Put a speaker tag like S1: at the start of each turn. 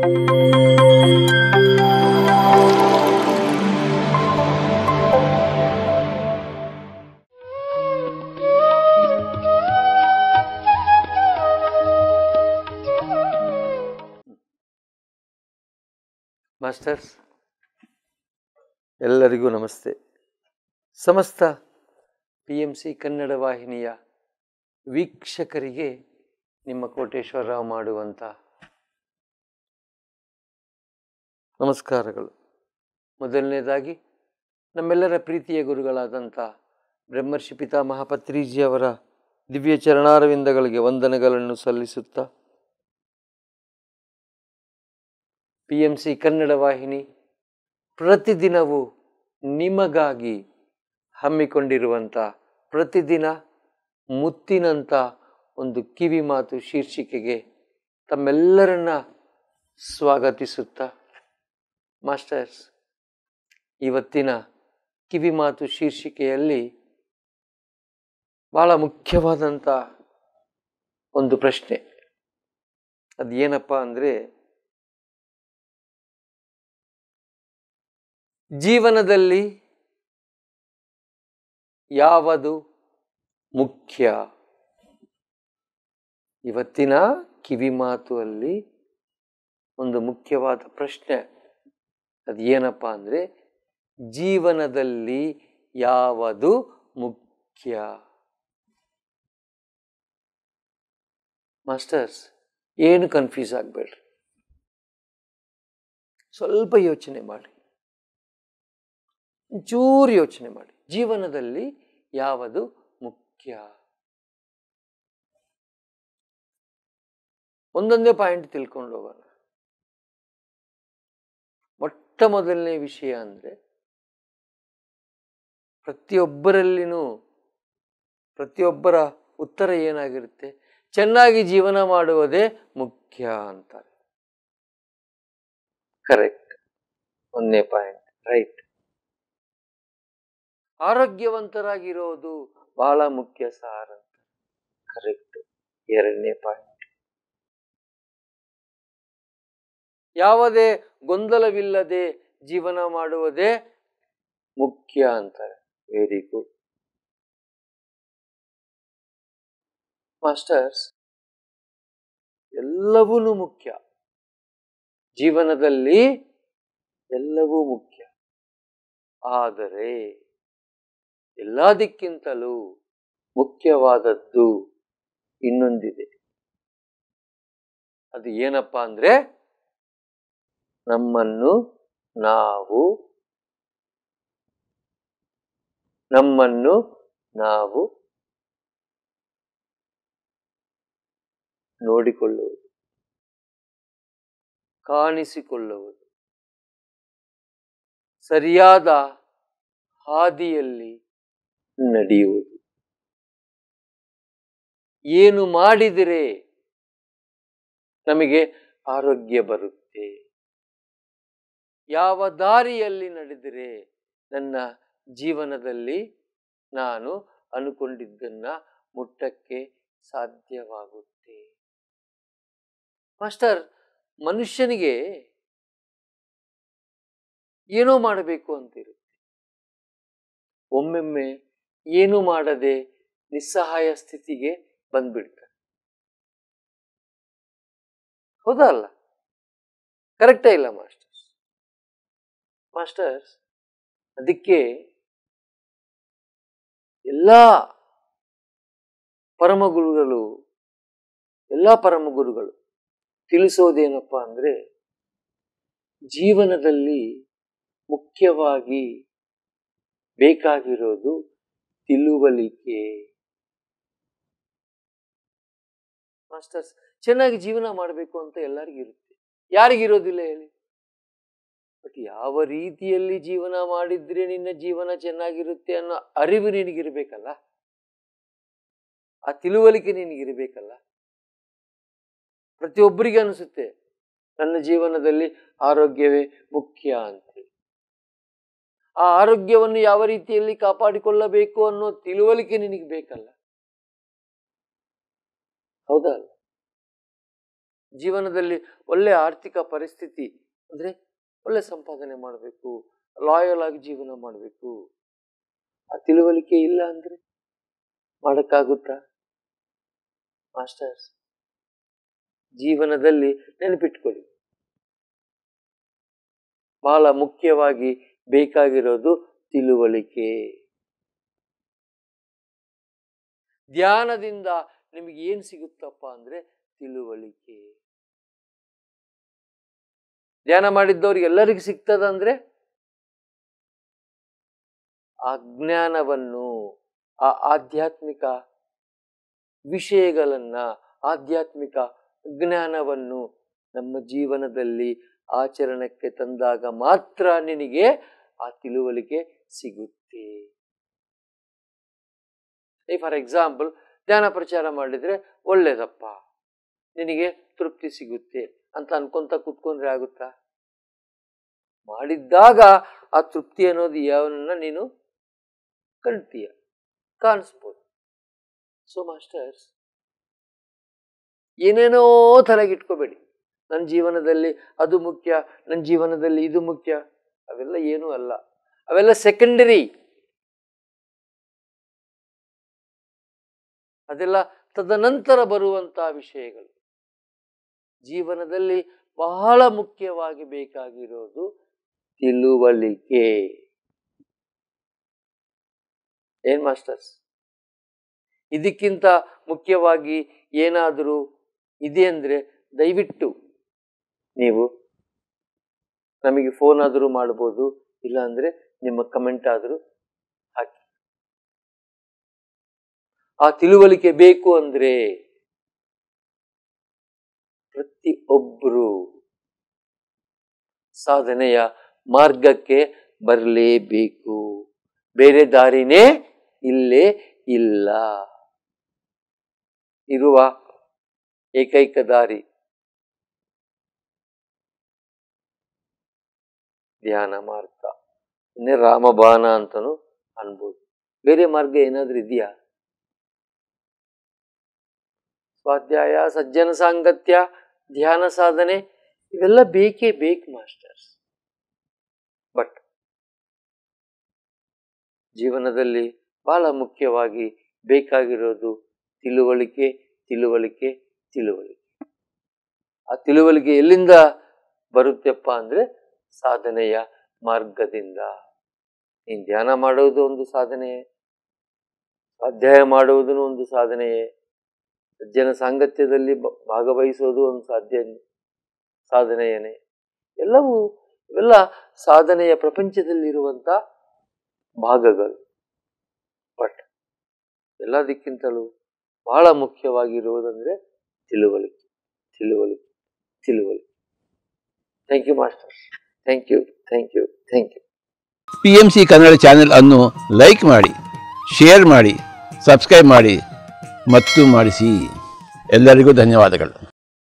S1: masters ಎಲ್ಲರಿಗೂ ನಮಸ್ತೆ ಸಮಸ್ತ ಪಿ ಎಂ ಸಿ ಕನ್ನಡ ವಾಹಿನಿಯ ವೀಕ್ಷಕರಿಗೆ ನಿಮ್ಮ ಕೋಟೇಶ್ವರರಾವ್ ಮಾಡುವಂಥ ನಮಸ್ಕಾರಗಳು ಮೊದಲನೇದಾಗಿ ನಮ್ಮೆಲ್ಲರ ಪ್ರೀತಿಯ ಗುರುಗಳಾದಂಥ ಬ್ರಹ್ಮರ್ಷಿ ಪಿತಾಮಹ ಪತ್ರಿಜಿಯವರ ದಿವ್ಯ ಚರಣಾರವಿಂದಗಳಿಗೆ ವಂದನೆಗಳನ್ನು ಸಲ್ಲಿಸುತ್ತಾ ಪಿ ಎಂ ಸಿ ಕನ್ನಡ ವಾಹಿನಿ ಪ್ರತಿದಿನವೂ ನಿಮಗಾಗಿ ಹಮ್ಮಿಕೊಂಡಿರುವಂಥ ಪ್ರತಿದಿನ ಮುತ್ತಿನಂಥ ಒಂದು ಕಿವಿ ಮಾತು ಶೀರ್ಷಿಕೆಗೆ ತಮ್ಮೆಲ್ಲರನ್ನ ಸ್ವಾಗತಿಸುತ್ತಾ ಮಾಸ್ಟರ್ಸ್ ಇವತ್ತಿನ ಕಿವಿ ಮಾತು ಶೀರ್ಷಿಕೆಯಲ್ಲಿ ಬಹಳ ಮುಖ್ಯವಾದಂಥ ಒಂದು ಪ್ರಶ್ನೆ ಅದು ಏನಪ್ಪ ಅಂದರೆ ಜೀವನದಲ್ಲಿ ಯಾವುದು ಮುಖ್ಯ ಇವತ್ತಿನ ಕಿವಿ ಮಾತು ಅಲ್ಲಿ ಒಂದು ಮುಖ್ಯವಾದ ಪ್ರಶ್ನೆ ಅದು ಏನಪ್ಪ ಅಂದರೆ ಜೀವನದಲ್ಲಿ ಯಾವುದು ಮುಖ್ಯ ಮಾಸ್ಟರ್ಸ್ ಏನು ಕನ್ಫ್ಯೂಸ್ ಆಗಬೇಡ್ರಿ ಸ್ವಲ್ಪ ಯೋಚನೆ ಮಾಡಿ ಚೂರು ಯೋಚನೆ ಮಾಡಿ ಜೀವನದಲ್ಲಿ ಯಾವುದು ಮುಖ್ಯ ಒಂದೊಂದೇ ಪಾಯಿಂಟ್ ತಿಳ್ಕೊಂಡು ಹೋಗೋಣ ಮೊಟ್ಟ ಮೊದಲನೇ ವಿಷಯ ಅಂದರೆ ಪ್ರತಿಯೊಬ್ಬರಲ್ಲಿನೂ ಪ್ರತಿಯೊಬ್ಬರ ಉತ್ತರ ಏನಾಗಿರುತ್ತೆ ಚೆನ್ನಾಗಿ ಜೀವನ ಮಾಡುವುದೇ ಮುಖ್ಯ ಅಂತಾರೆ ಕರೆಕ್ಟ್ ಒಂದನೇ ಪಾಯಿಂಟ್ ರೈಟ್ ಆರೋಗ್ಯವಂತರಾಗಿರೋದು ಬಹಳ ಮುಖ್ಯ ಸಾರ್ ಅಂತ ಕರೆಕ್ಟ್ ಎರಡನೇ ಪಾಯಿಂಟ್ ಯಾವುದೇ ಗೊಂದಲವಿಲ್ಲದೆ ಜೀವನ ಮಾಡುವುದೇ ಮುಖ್ಯ ಅಂತಾರೆ ವೆರಿ ಗುಡ್ ಮಾಸ್ಟರ್ಸ್ ಎಲ್ಲವೂ ಮುಖ್ಯ ಜೀವನದಲ್ಲಿ ಎಲ್ಲವೂ ಮುಖ್ಯ ಆದರೆ ಎಲ್ಲದಕ್ಕಿಂತಲೂ ಮುಖ್ಯವಾದದ್ದು ಇನ್ನೊಂದಿದೆ ಅದು ಏನಪ್ಪ ಅಂದ್ರೆ ನಮ್ಮನ್ನು ನಾವು ನಮ್ಮನ್ನು ನಾವು ನೋಡಿಕೊಳ್ಳುವುದು ಕಾಣಿಸಿಕೊಳ್ಳುವುದು ಸರಿಯಾದ ಹಾದಿಯಲ್ಲಿ ನಡೆಯುವುದು ಏನು ಮಾಡಿದರೆ ನಮಗೆ ಆರೋಗ್ಯ ಬರುತ್ತೆ ಯಾವ ದಾರಿಯಲ್ಲಿ ನಡೆದರೆ ನನ್ನ ಜೀವನದಲ್ಲಿ ನಾನು ಅನುಕೊಂಡಿದ್ದನ್ನ ಮುಟ್ಟಕ್ಕೆ ಸಾಧ್ಯವಾಗುತ್ತೆ ಮಾಸ್ಟರ್ ಮನುಷ್ಯನಿಗೆ ಏನೋ ಮಾಡಬೇಕು ಅಂತಿರುತ್ತೆ ಒಮ್ಮೆಮ್ಮೆ ಏನು ಮಾಡದೆ ನಿಸ್ಸಹಾಯ ಸ್ಥಿತಿಗೆ ಬಂದ್ಬಿಡ್ತಾರೆ ಹೌದಾ ಅಲ್ಲ ಕರೆಕ್ಟೇ ಇಲ್ಲ ಮಾಸ್ಟರ್ಸ್ ಮಾಸ್ಟರ್ಸ್ ಅದಕ್ಕೆ ಎಲ್ಲ ಪರಮಗುರುಗಳು ಎಲ್ಲ ಪರಮಗುರುಗಳು ತಿಳಿಸೋದೇನಪ್ಪ ಅಂದ್ರೆ ಜೀವನದಲ್ಲಿ ಮುಖ್ಯವಾಗಿ ಬೇಕಾಗಿರೋದು ತಿಳುವಳಿಕೆ ಮಾಸ್ಟರ್ಸ್ ಚೆನ್ನಾಗಿ ಜೀವನ ಮಾಡಬೇಕು ಅಂತ ಎಲ್ಲರಿಗೂ ಇರುತ್ತೆ ಯಾರಿಗಿರೋದಿಲ್ಲ ಹೇಳಿ ಬಟ್ ಯಾವ ರೀತಿಯಲ್ಲಿ ಜೀವನ ಮಾಡಿದ್ರೆ ನಿನ್ನ ಜೀವನ ಚೆನ್ನಾಗಿರುತ್ತೆ ಅನ್ನೋ ಅರಿವು ನಿನಗಿರ್ಬೇಕಲ್ಲ ಆ ತಿಳುವಳಿಕೆ ನಿನಗಿರ್ಬೇಕಲ್ಲ ಪ್ರತಿಯೊಬ್ಬರಿಗೆ ಅನಿಸುತ್ತೆ ನನ್ನ ಜೀವನದಲ್ಲಿ ಆರೋಗ್ಯವೇ ಮುಖ್ಯ ಅಂತೇಳಿ ಆ ಆರೋಗ್ಯವನ್ನು ಯಾವ ರೀತಿಯಲ್ಲಿ ಕಾಪಾಡಿಕೊಳ್ಳಬೇಕು ಅನ್ನೋ ತಿಳುವಳಿಕೆ ನಿನಗೆ ಬೇಕಲ್ಲ ಹೌದಾ ಅಲ್ಲ ಜೀವನದಲ್ಲಿ ಒಳ್ಳೆ ಆರ್ಥಿಕ ಪರಿಸ್ಥಿತಿ ಅಂದರೆ ಒಳ್ಳೆ ಸಂಪಾದನೆ ಮಾಡಬೇಕು ಲಾಯಲ್ ಆಗಿ ಜೀವನ ಮಾಡಬೇಕು ಆ ತಿಳುವಳಿಕೆ ಇಲ್ಲ ಅಂದರೆ ಮಾಡೋಕ್ಕಾಗುತ್ತಾ ಮಾಸ್ಟರ್ಸ್ ಜೀವನದಲ್ಲಿ ನೆನಪಿಟ್ಕೊಳ್ಳಿ ಬಹಳ ಮುಖ್ಯವಾಗಿ ಬೇಕಾಗಿರೋದು ತಿಳುವಳಿಕೆ ಧ್ಯಾನದಿಂದ ನಿಮಗೆ ಏನು ಸಿಗುತ್ತಪ್ಪ ಅಂದ್ರೆ ತಿಳುವಳಿಕೆ ಧ್ಯಾನ ಮಾಡಿದ್ದವ್ರಿಗೆ ಎಲ್ಲರಿಗೂ ಸಿಗ್ತದಂದ್ರೆ ಆ ಜ್ಞಾನವನ್ನು ಆ ಆಧ್ಯಾತ್ಮಿಕ ವಿಷಯಗಳನ್ನ ಆಧ್ಯಾತ್ಮಿಕ ಜ್ಞಾನವನ್ನು ನಮ್ಮ ಜೀವನದಲ್ಲಿ ಆಚರಣಕ್ಕೆ ತಂದಾಗ ಮಾತ್ರ ನಿನಗೆ ಆ ತಿಳುವಳಿಕೆ ಸಿಗುತ್ತೆ ಈ ಫಾರ್ ಎಕ್ಸಾಂಪಲ್ ಧ್ಯಾನ ಪ್ರಚಾರ ಮಾಡಿದ್ರೆ ಒಳ್ಳೇದಪ್ಪ ನಿನಗೆ ತೃಪ್ತಿ ಸಿಗುತ್ತೆ ಅಂತ ಅನ್ಕೊಂತ ಕೂತ್ಕೊಂಡ್ರೆ ಆಗುತ್ತಾ ಮಾಡಿದ್ದಾಗ ಆ ತೃಪ್ತಿ ಅನ್ನೋದು ಯಾವನ್ನ ನೀನು ಕಳ್ತೀಯ ಕಾಣಿಸ್ಬೋದು ಸೊ ಮಾಸ್ಟರ್ಸ್ ಏನೇನೋ ತಲೆಗಿಟ್ಕೋಬೇಡಿ ನನ್ನ ಜೀವನದಲ್ಲಿ ಅದು ಮುಖ್ಯ ನನ್ನ ಜೀವನದಲ್ಲಿ ಇದು ಮುಖ್ಯ ಅವೆಲ್ಲ ಏನೂ ಅಲ್ಲ ಅವೆಲ್ಲ ಸೆಕೆಂಡರಿ ಅದೆಲ್ಲ ತದನಂತರ ಬರುವಂತಹ ವಿಷಯಗಳು ಜೀವನದಲ್ಲಿ ಬಹಳ ಮುಖ್ಯವಾಗಿ ಬೇಕಾಗಿರೋದು ತಿಳುವಳಿಕೆ ಏನ್ ಮಾಸ್ಟರ್ಸ್ ಇದಕ್ಕಿಂತ ಮುಖ್ಯವಾಗಿ ಏನಾದರೂ ಇದೆ ಅಂದ್ರೆ ದಯವಿಟ್ಟು ನೀವು ನಮಗೆ ಫೋನ್ ಆದರೂ ಮಾಡ್ಬೋದು ಇಲ್ಲ ಅಂದ್ರೆ ನಿಮ್ಮ ಕಮೆಂಟ್ ಆದರೂ ಹಾಕಿ ಆ ತಿಳುವಳಿಕೆ ಬೇಕು ಅಂದ್ರೆ ಪ್ರತಿಯೊಬ್ಬರು ಸಾಧನೆಯ ಮಾರ್ಗಕ್ಕೆ ಬರಲೇಬೇಕು ಬೇರೆ ದಾರಿನೇ ಇಲ್ಲೇ ಇಲ್ಲ ಇರುವ ಏಕೈಕ ದಾರಿ ಧ್ಯಾನ ಮಾರ್ಗ ಇನ್ನೇ ರಾಮಬಾಣ ಅಂತನೂ ಅನ್ಬೋದು ಬೇರೆ ಮಾರ್ಗ ಏನಾದ್ರೂ ಇದೆಯಾ ಸ್ವಾಧ್ಯಾಯ ಸಜ್ಜನ ಸಾಂಗತ್ಯ ಧ್ಯಾನ ಸಾಧನೆ ಇವೆಲ್ಲ ಬೇಕೇ ಬೇಕು ಮಾಸ್ಟರ್ಸ್ ಬಟ್ ಜೀವನದಲ್ಲಿ ಬಹಳ ಮುಖ್ಯವಾಗಿ ಬೇಕಾಗಿರೋದು ತಿಳುವಳಿಕೆ ತಿಳುವಳಿಕೆ ತಿಳುವಳಿಕೆ ಆ ತಿಳುವಳಿಕೆ ಎಲ್ಲಿಂದ ಬರುತ್ತೆಪ್ಪ ಅಂದ್ರೆ ಸಾಧನೆಯ ಮಾರ್ಗದಿಂದ ನೀನು ಧ್ಯಾನ ಮಾಡುವುದು ಒಂದು ಸಾಧನೆಯೇ ಅಧ್ಯಾಯ ಮಾಡುವುದನ್ನು ಒಂದು ಸಾಧನೆಯೇ ಸಜ್ಜನ ಸಾಂಗತ್ಯದಲ್ಲಿ ಬ- ಭಾಗವಹಿಸೋದು ಒಂದು ಸಾಧ್ಯ ಸಾಧನೆಯೇನೆ ಎಲ್ಲವೂ ಇವೆಲ್ಲ ಸಾಧನೆಯ ಪ್ರಪಂಚದಲ್ಲಿರುವಂತ ಭಾಗಗಳು ಬಟ್ ಎಲ್ಲದಕ್ಕಿಂತಲೂ ಬಹಳ ಮುಖ್ಯವಾಗಿರುವುದಂದ್ರೆ ತಿಳುವಳಿಕೆ ತಿಳುವಳಿಕೆ ತಿಳುವಳಿಕೆ thank you master thank you thank you thank you
S2: P M C Kannada channel ಅನ್ನು ಲೈಕ್ ಮಾಡಿ ಶೇರ್ ಮಾಡಿ ಸಬ್ಸ್ಕ್ರೈಬ್ ಮಾಡಿ ಮತ್ತು ಮಾಡಿಸಿ ಎಲ್ಲರಿಗೂ ಧನ್ಯವಾದಗಳು